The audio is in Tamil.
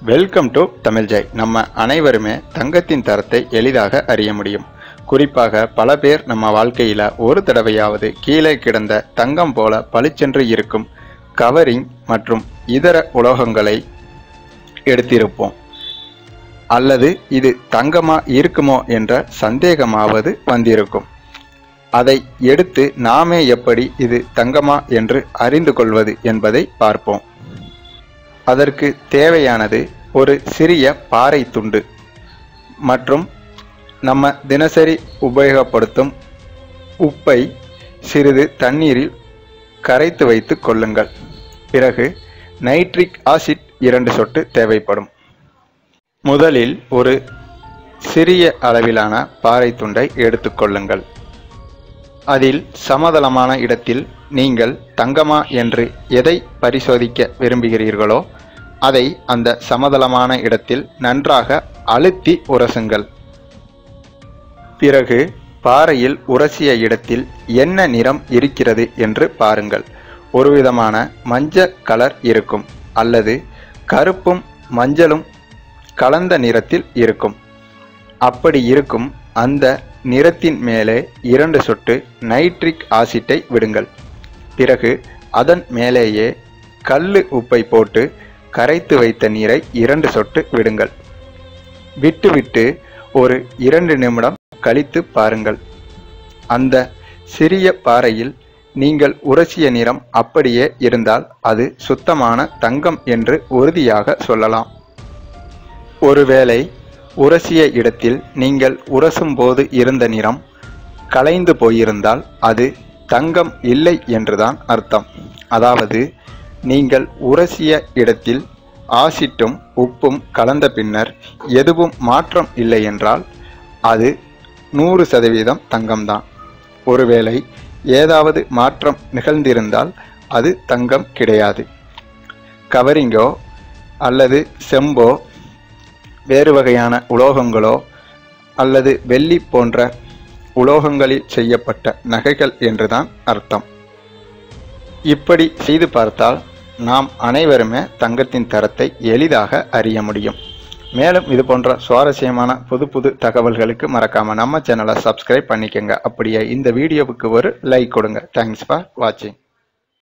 வெல்கம் டு தமிழ் ஜெய் நம்ம அனைவருமே தங்கத்தின் தரத்தை எளிதாக அறிய முடியும் குறிப்பாக பல பேர் நம்ம வாழ்க்கையில் ஒரு தடவையாவது கீழே கிடந்த தங்கம் போல பளிச்சென்று இருக்கும் கவரிங் மற்றும் இதர உலோகங்களை எடுத்திருப்போம் அல்லது இது தங்கமா இருக்குமோ என்ற சந்தேகமாவது வந்திருக்கும் அதை எடுத்து நாமே எப்படி இது தங்கமா என்று அறிந்து கொள்வது என்பதை பார்ப்போம் அதற்கு தேவையானது ஒரு சிறிய பாறை துண்டு மற்றும் நம்ம தினசரி உபயோகப்படுத்தும் உப்பை சிறிது தண்ணீரில் கரைத்து வைத்து கொள்ளுங்கள் பிறகு நைட்ரிக் ஆசிட் இரண்டு சொட்டு தேவைப்படும் முதலில் ஒரு சிறிய அளவிலான பாறை துண்டை எடுத்துக்கொள்ளுங்கள் அதில் சமதளமான இடத்தில் நீங்கள் தங்கமா என்று எதை பரிசோதிக்க விரும்புகிறீர்களோ அதை அந்த சமதளமான இடத்தில் நன்றாக அழுத்தி உரசுங்கள் பிறகு பாறையில் உரசிய இடத்தில் என்ன நிறம் இருக்கிறது என்று பாருங்கள் ஒருவிதமான மஞ்சள் கலர் இருக்கும் அல்லது கருப்பும் மஞ்சளும் கலந்த நிறத்தில் இருக்கும் அப்படி இருக்கும் அந்த நிறத்தின் மேலே இரண்டு சொட்டு நைட்ரிக் ஆசிட்டை விடுங்கள் பிறகு அதன் மேலேயே கல்லு உப்பை போட்டு கரைத்து வைத்த நீரை இரண்டு சொட்டு விடுங்கள் விட்டுவிட்டு ஒரு இரண்டு நிமிடம் கழித்து பாருங்கள் அந்த சிறிய பாறையில் நீங்கள் உரசிய நிறம் அப்படியே இருந்தால் அது சுத்தமான தங்கம் என்று உறுதியாக சொல்லலாம் ஒருவேளை உரசிய இடத்தில் நீங்கள் உரசும் போது இருந்த நிறம் கலைந்து போயிருந்தால் அது தங்கம் இல்லை என்றுதான் அர்த்தம் அதாவது நீங்கள் உரசிய இடத்தில் ஆசிட்டும் உப்பும் கலந்த பின்னர் எதுவும் மாற்றம் இல்லை என்றால் அது நூறு சதவீதம் தங்கம்தான் ஒருவேளை ஏதாவது மாற்றம் நிகழ்ந்திருந்தால் அது தங்கம் கிடையாது கவரிங்கோ அல்லது செம்போ வேறு வகையான உலோகங்களோ அல்லது வெள்ளி போன்ற உலோகங்களில் செய்யப்பட்ட நகைகள் என்றுதான் அர்த்தம் இப்படி செய்து பார்த்தால் நாம் அனைவருமே தங்கத்தின் தரத்தை எளிதாக அறிய முடியும் மேலும் இது போன்ற சுவாரஸ்யமான புது புது தகவல்களுக்கு மறக்காம நம்ம சேனலை சப்ஸ்கிரைப் பண்ணிக்கோங்க அப்படியே இந்த வீடியோவுக்கு ஒரு லைக் கொடுங்க தேங்க்ஸ் ஃபார் வாட்சிங்